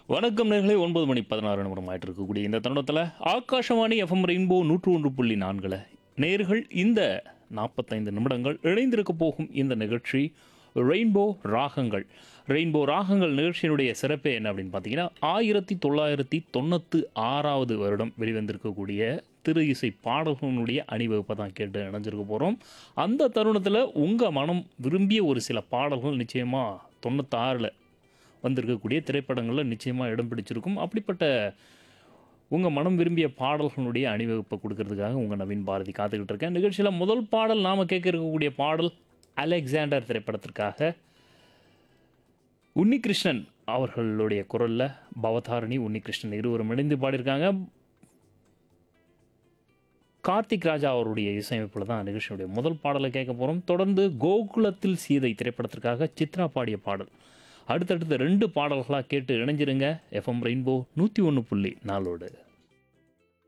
வணக்கம் நேர்களே ஒன்பது மணி பதினாறு நிமிடம் ஆயிட்டு இருக்கக்கூடிய இந்த தருணத்தில் ஆகாஷவாணி எஃப்எம் ரெயின்போ நூற்று ஒன்று புள்ளி நான்கில் நேர்கள் இந்த நாற்பத்தைந்து நிமிடங்கள் இணைந்திருக்க போகும் இந்த நிகழ்ச்சி ரெயின்போ ராகங்கள் ரெயின்போ ராகங்கள் நிகழ்ச்சியினுடைய சிறப்பே என்ன அப்படின்னு பார்த்தீங்கன்னா ஆயிரத்தி தொள்ளாயிரத்தி தொண்ணூற்றி ஆறாவது வருடம் வெளிவந்திருக்கக்கூடிய திரு இசை பாடல்களுடைய அணிவகுப்பை தான் கேட்டு இணைஞ்சிருக்க போகிறோம் அந்த தருணத்தில் உங்கள் மனம் விரும்பிய ஒரு சில பாடல்கள் நிச்சயமாக தொண்ணூத்தாறில் வந்திருக்கக்கூடிய திரைப்படங்களில் நிச்சயமாக இடம் பிடிச்சிருக்கும் அப்படிப்பட்ட உங்கள் மனம் விரும்பிய பாடல்களுடைய அணிவகுப்பை கொடுக்கறதுக்காக உங்கள் நவீன் பாரதி காத்துக்கிட்டு இருக்கேன் நிகழ்ச்சியில் முதல் பாடல் நாம் கேட்க இருக்கக்கூடிய பாடல் அலெக்சாண்டர் திரைப்படத்திற்காக உன்னிகிருஷ்ணன் அவர்களுடைய குரலில் பவதாரணி உன்னிகிருஷ்ணன் இருவரும் இணைந்து பாடியிருக்காங்க கார்த்திக் ராஜா அவருடைய இசையமைப்பில் தான் நிகழ்ச்சியுடைய முதல் பாடலை கேட்க போகிறோம் தொடர்ந்து கோகுலத்தில் சீதை திரைப்படத்திற்காக சித்ரா பாடிய பாடல் அடுத்தடுத்த ரெண்டு பாடல்களாக கேட்டு இணைஞ்சிருங்க எஃப்எம் ரெயின்போ நூற்றி ஒன்று புள்ளி நாலோடு